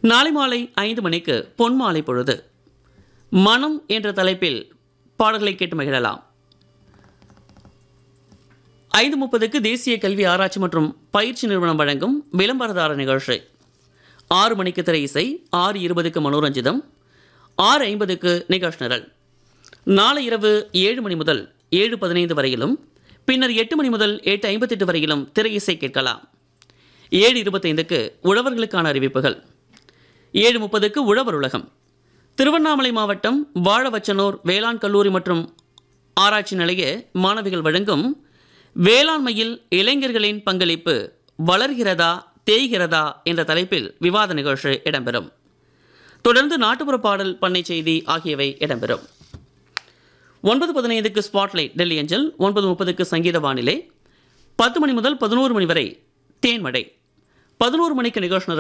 நாளை மாலை ஐந்து மணிக்கு பொன் மாலை பொழுது மனம் என்ற தலைப்பில் பாடல்களை கேட்டு மகிழலாம் ஐந்து முப்பதுக்கு தேசிய கல்வி ஆராய்ச்சி மற்றும் பயிற்சி நிறுவனம் வழங்கும் விளம்பரதார நிகழ்ச்சி ஆறு மணிக்கு திரை இசை ஆறு இருபதுக்கு மனோரஞ்சிதம் ஆறு ஐம்பதுக்கு நிகழ்ச்சி நிரல் நாளை இரவு ஏழு மணி முதல் ஏழு பதினைந்து வரையிலும் பின்னர் எட்டு மணி முதல் எட்டு ஐம்பத்தெட்டு வரையிலும் திரை இசை கேட்கலாம் ஏழு இருபத்தைந்துக்கு உழவர்களுக்கான அறிவிப்புகள் ஏழு முப்பதுக்கு உழவர் உலகம் திருவண்ணாமலை மாவட்டம் வாழவச்சனூர் வேளாண் கல்லூரி மற்றும் ஆராய்ச்சி நிலைய மாணவிகள் வழங்கும் வேளாண்மையில் இளைஞர்களின் பங்களிப்பு வளர்கிறதா தேய்கிறதா என்ற தலைப்பில் விவாத நிகழ்ச்சி இடம்பெறும் தொடர்ந்து நாட்டுப்புற பாடல் பண்ணை செய்தி ஆகியவை இடம்பெறும் ஒன்பது பதினைந்துக்கு ஸ்பாட்லைட் டெல்லி அஞ்சல் ஒன்பது முப்பதுக்கு சங்கீத வானிலை பத்து மணி முதல் பதினோரு மணி வரை தேன்மடை பதினோரு மணிக்கு நிகழ்ச்சி